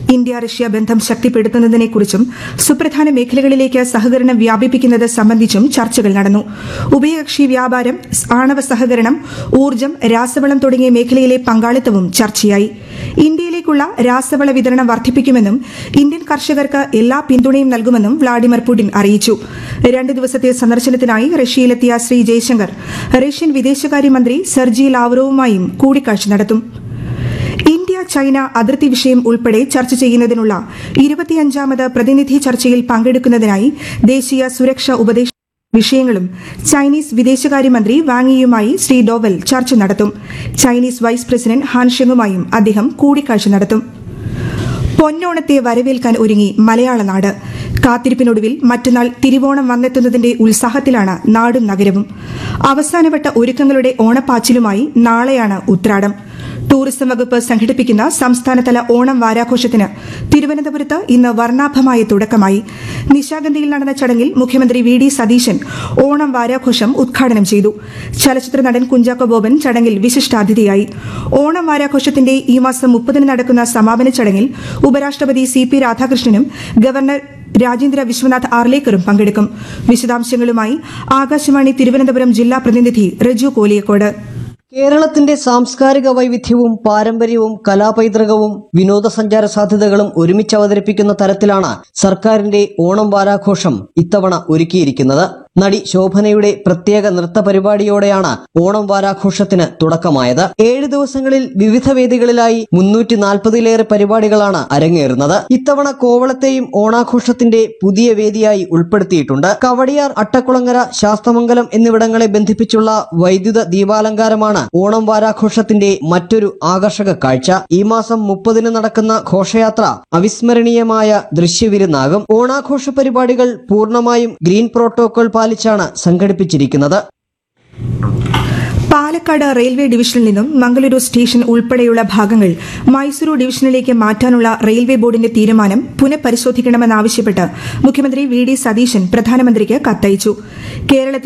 India Russia ബന്ധം ശക്തിപ്പെടുത്തുന്നതിനെക്കുറിച്ചും സുപ്രധാന മേഖലകളിലേക്ക് സഹകരണം വ്യാപിപ്പിക്കുന്നത് സംബന്ധിച്ചും ചർച്ചകൾ നടന്നു ഉഭയകക്ഷി വ്യാപാരം ആണവ സഹകരണം ഊർജ്ജം രാസവളം തുടങ്ങിയ മേഖലയിലെ പങ്കാളിത്തവും ചർച്ചയായി ഇന്ത്യയിലേക്കുള്ള രാസവള വിതരണം വർദ്ധിപ്പിക്കുമെന്നും ഇന്ത്യൻ കർഷകർക്ക് എല്ലാ പിന്തുണയും നൽകുമെന്നും വ്ളാഡിമിർ പുടിൻ അറിയിച്ചു രണ്ട് ദിവസത്തെ സന്ദർശനത്തിനായി റഷ്യയിലെത്തിയ ശ്രീ ജയശങ്കർ റഷ്യൻ വിദേശകാര്യമന്ത്രി സെർജി ലാവ്റോവുമായും കൂടിക്കാഴ്ച നടത്തും ഇന്ത്യ ചൈന അതിർത്തി വിഷയം ഉൾപ്പെടെ ചർച്ച ചെയ്യുന്നതിനുള്ള ഇരുപത്തിയഞ്ചാമത് പ്രതിനിധി ചർച്ചയിൽ പങ്കെടുക്കുന്നതിനായി ദേശീയ സുരക്ഷാ ഉപദേശ വിഷയങ്ങളും ചൈനീസ് വിദേശകാര്യമന്ത്രി വാങ്ങിയുമായി ശ്രീ ഡോവൽ ചർച്ച നടത്തും ചൈനീസ് വൈസ് പ്രസിഡന്റ് ഹാൻഷെങ്ങുമായും അദ്ദേഹം കൂടിക്കാഴ്ച നടത്തും പൊന്നോണത്തെ വരവേൽക്കാൻ ഒരുങ്ങി മലയാള നാട് കാത്തിരിപ്പിനൊടുവിൽ മറ്റന്നാൾ തിരുവോണം വന്നെത്തുന്നതിന്റെ ഉത്സാഹത്തിലാണ് നാടും നഗരവും അവസാനവട്ട ഒരുക്കങ്ങളുടെ ഓണപ്പാച്ചിലുമായി നാളെയാണ് ഉത്രാടം ടൂറിസം വകുപ്പ് സംഘടിപ്പിക്കുന്ന സംസ്ഥാനതല ഓണം വാരാഘോഷത്തിന് തിരുവനന്തപുരത്ത് ഇന്ന് വർണ്ണാഭമായ തുടക്കമായി നിശാഗന്ധിയിൽ നടന്ന ചടങ്ങിൽ മുഖ്യമന്ത്രി വി ഡി സതീശൻ ഓണം വാരാഘോഷം ഉദ്ഘാടനം ചെയ്തു ചലച്ചിത്ര നടൻ കുഞ്ചാക്കോ ബോബൻ ചടങ്ങിൽ വിശിഷ്ടാതിഥിയായി ഓണം വാരാഘോഷത്തിന്റെ ഈ മാസം മുപ്പതിന് നടക്കുന്ന സമാപന ചടങ്ങിൽ ഉപരാഷ്ട്രപതി സി പി രാധാകൃഷ്ണനും ഗവർണർ രാജേന്ദ്ര വിശ്വനാഥ് ആർലേക്കറും പങ്കെടുക്കും വിശദാംശങ്ങളുമായി ആകാശവാണി തിരുവനന്തപുരം ജില്ലാ പ്രതിനിധി റജു കോലിയക്കോട് കേരളത്തിന്റെ സാംസ്കാരിക വൈവിധ്യവും പാരമ്പര്യവും കലാപൈതൃകവും വിനോദസഞ്ചാര സാധ്യതകളും ഒരുമിച്ച് അവതരിപ്പിക്കുന്ന തരത്തിലാണ് സർക്കാരിന്റെ ഓണം വാരാഘോഷം ഇത്തവണ ഒരുക്കിയിരിക്കുന്നത് നടി ശോഭനയുടെ പ്രത്യേക നൃത്ത പരിപാടിയോടെയാണ് ഓണം വാരാഘോഷത്തിന് തുടക്കമായത് ഏഴ് ദിവസങ്ങളിൽ വിവിധ വേദികളിലായി മുന്നൂറ്റി നാൽപ്പതിലേറെ പരിപാടികളാണ് അരങ്ങേറുന്നത് ഇത്തവണ കോവളത്തെയും ഓണാഘോഷത്തിന്റെ പുതിയ വേദിയായി ഉൾപ്പെടുത്തിയിട്ടുണ്ട് കവടിയാർ അട്ടക്കുളങ്ങര ശാസ്തമംഗലം എന്നിവിടങ്ങളെ ബന്ധിപ്പിച്ചുള്ള വൈദ്യുത ദീപാലങ്കാരമാണ് ഓണം വാരാഘോഷത്തിന്റെ മറ്റൊരു ആകർഷക കാഴ്ച ഈ മാസം മുപ്പതിന് നടക്കുന്ന ഘോഷയാത്ര അവിസ്മരണീയമായ ദൃശ്യവിരുന്നാകും ഓണാഘോഷ പരിപാടികൾ പൂർണ്ണമായും ഗ്രീൻ പ്രോട്ടോകോൾ പാലിച്ചാണ് സംഘടിപ്പിച്ചിരിക്കുന്നത് പാലക്കാട് റെയിൽവേ ഡിവിഷനിൽ നിന്നും മംഗളൂരു സ്റ്റേഷൻ ഉൾപ്പെടെയുള്ള ഭാഗങ്ങൾ മൈസൂരു ഡിവിഷനിലേക്ക് മാറ്റാനുള്ള റെയിൽവേ ബോർഡിന്റെ തീരുമാനം പുനഃപരിശോധിക്കണമെന്നാവശ്യപ്പെട്ട് മുഖ്യമന്ത്രി വി ഡി സതീശൻ പ്രധാനമന്ത്രിക്ക് കത്തയച്ചു കേരളത്തിൽ